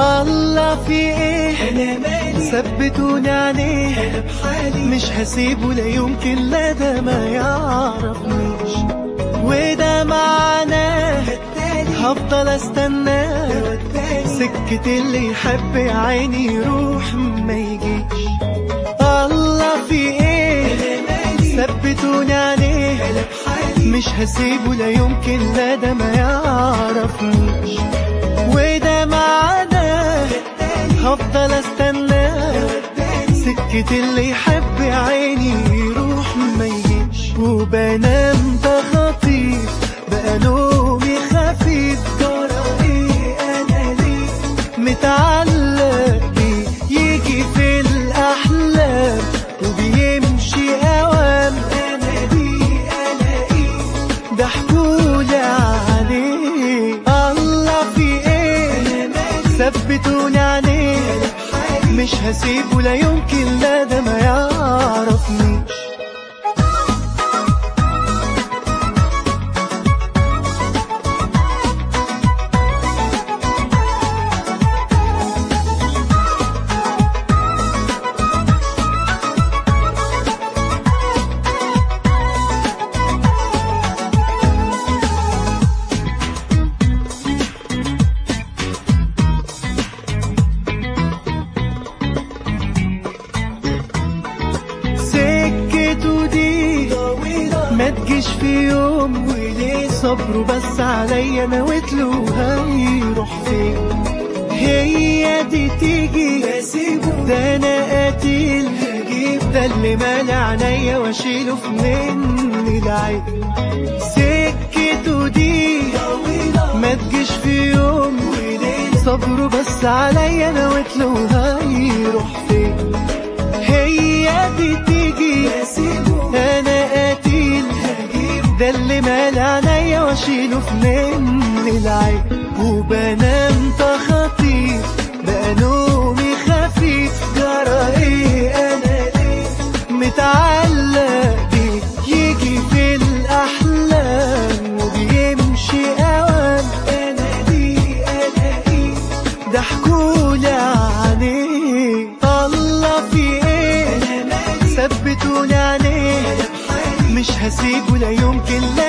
الله في ايه انا مالي ثبتوني عليه انا بحالي مش هسيبه لا يمكن لا ده ما يعرفنيش وده معناه التاني هفضل استناه والتاني سكة اللي يحب يا عيني يروح ما يجيش الله في ايه انا مالي ثبتوني عليه انا بحالي مش هسيبه لا يمكن لا ده ما يعرفنيش وده معناه التاني هفضل استناه والتاني سكة اللي يحب يا عيني يروح ما يجيش وبنام ده خطير بقى نومي خفيف جرى ايه انا ليه متعلق بيه يجي في الأحلام وبيمشي أوام انا دي انا ايه ضحكولي عليه الله في ايه انا مالي ثبتوني عليه انا بحالي مش هسيبه لا يمكن لا ده ما يعرفنيش سكته دي طويلة ما تجيش في يوم وليه صبره بس عليا نويت له هيروح فين هي دي تيجي بسيبه ده انا قتيل هجيب ده اللي مالع عينيا واشيله في مني العين سكته دي طويلة ما تجيش في يوم وليه صبره بس عليا نويت له هيروح فين هي دي تيجي بسيبه انا قتيل هجيب ده اللي مال عينيا واشيله في مني العين وبنام تخطيف بقى نومي خفيف جرى ايه انا ليه متعلق بيه يجي في الاحلام وبيمشي اوام انا دي انا ايه ضحكولي عليه الله في ايه انا مالي ثبتوني عليه انا بحالي مش هسيبه لا يمكن لا